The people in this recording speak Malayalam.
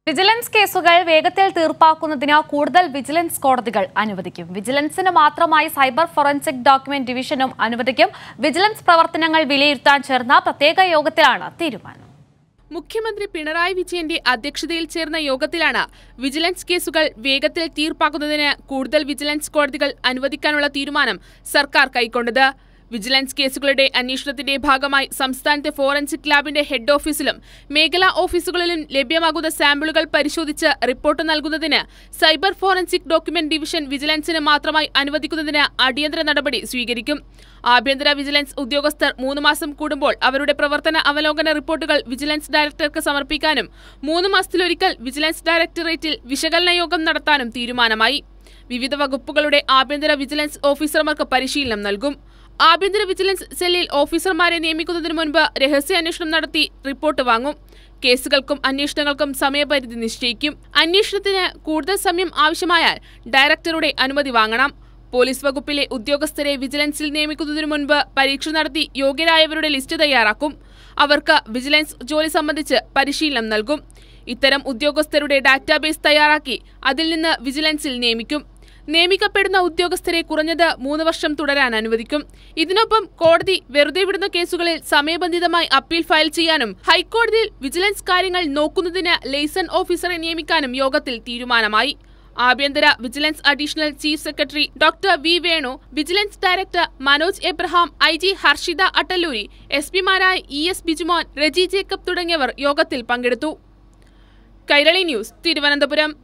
വിജിലൻസ് കേസുകൾ വേഗത്തിൽ തീർപ്പാക്കുന്നതിന് കൂടുതൽ വിജിലൻസ് കോടതികൾ അനുവദിക്കും വിജിലൻസിന് മാത്രമായി സൈബർ ഫോറൻസിക് ഡോക്യുമെന്റ് ഡിവിഷനും അനുവദിക്കും വിജിലൻസ് പ്രവർത്തനങ്ങൾ വിലയിരുത്താൻ ചേർന്ന പ്രത്യേക യോഗത്തിലാണ് തീരുമാനം മുഖ്യമന്ത്രി പിണറായി വിജയന്റെ അധ്യക്ഷതയിൽ ചേർന്ന യോഗത്തിലാണ് വിജിലൻസ് കേസുകൾ വേഗത്തിൽ തീർപ്പാക്കുന്നതിന് കൂടുതൽ വിജിലൻസ് കോടതികൾ അനുവദിക്കാനുള്ള തീരുമാനം സർക്കാർ കൈക്കൊണ്ടത് വിജിലൻസ് കേസുകളുടെ അന്വേഷണത്തിന്റെ ഭാഗമായി സംസ്ഥാനത്തെ ഫോറൻസിക് ലാബിന്റെ ഹെഡ് ഓഫീസിലും മേഖലാ ഓഫീസുകളിലും ലഭ്യമാകുന്ന സാമ്പിളുകൾ പരിശോധിച്ച് റിപ്പോർട്ട് നൽകുന്നതിന് സൈബർ ഫോറൻസിക് ഡോക്യുമെന്റ് ഡിവിഷൻ വിജിലൻസിന് മാത്രമായി അനുവദിക്കുന്നതിന് അടിയന്തര നടപടി സ്വീകരിക്കും ആഭ്യന്തര വിജിലൻസ് ഉദ്യോഗസ്ഥർ മൂന്ന് മാസം കൂടുമ്പോൾ അവരുടെ പ്രവർത്തന അവലോകന റിപ്പോർട്ടുകൾ വിജിലൻസ് ഡയറക്ടർക്ക് സമർപ്പിക്കാനും മൂന്ന് മാസത്തിലൊരിക്കൽ വിജിലൻസ് ഡയറക്ടറേറ്റിൽ വിശകലന യോഗം നടത്താനും തീരുമാനമായി വിവിധ വകുപ്പുകളുടെ ആഭ്യന്തര വിജിലൻസ് ഓഫീസർമാർക്ക് പരിശീലനം നൽകും ആഭ്യന്തര വിജിലൻസ് സെല്ലിൽ ഓഫീസർമാരെ നിയമിക്കുന്നതിന് മുൻപ് രഹസ്യാന്വേഷണം നടത്തി റിപ്പോർട്ട് വാങ്ങും കേസുകൾക്കും അന്വേഷണങ്ങൾക്കും സമയപരിധി നിശ്ചയിക്കും അന്വേഷണത്തിന് കൂടുതൽ സമയം ആവശ്യമായാൽ ഡയറക്ടറുടെ അനുമതി വാങ്ങണം പോലീസ് വകുപ്പിലെ ഉദ്യോഗസ്ഥരെ വിജിലൻസിൽ നിയമിക്കുന്നതിനു മുൻപ് പരീക്ഷ നടത്തി യോഗ്യരായവരുടെ ലിസ്റ്റ് തയ്യാറാക്കും അവർക്ക് വിജിലൻസ് ജോലി സംബന്ധിച്ച് പരിശീലനം നൽകും ഇത്തരം ഉദ്യോഗസ്ഥരുടെ ഡാറ്റാബേസ് തയ്യാറാക്കി അതിൽ നിന്ന് വിജിലൻസിൽ നിയമിക്കും നിയമിക്കപ്പെടുന്ന ഉദ്യോഗസ്ഥരെ കുറഞ്ഞത് മൂന്ന് വർഷം തുടരാൻ അനുവദിക്കും ഇതിനൊപ്പം കോടതി വെറുതെ വിടുന്ന കേസുകളിൽ സമയബന്ധിതമായി അപ്പീൽ ഫയൽ ചെയ്യാനും ഹൈക്കോടതിയിൽ വിജിലൻസ് കാര്യങ്ങൾ നോക്കുന്നതിന് ലേസൺ ഓഫീസറെ നിയമിക്കാനും യോഗത്തിൽ തീരുമാനമായി ആഭ്യന്തര vigilance additional chief secretary doctor V Venu vigilance director Manoj Abraham I G Harshita Attaluri S പിമാരായ E S Bijumon Reji Jacob തുടങ്ങിയവർ യോഗത്തിൽ പങ്കെടുത്തു കൈരളി ന്യൂസ് തിരുവനന്തപുരം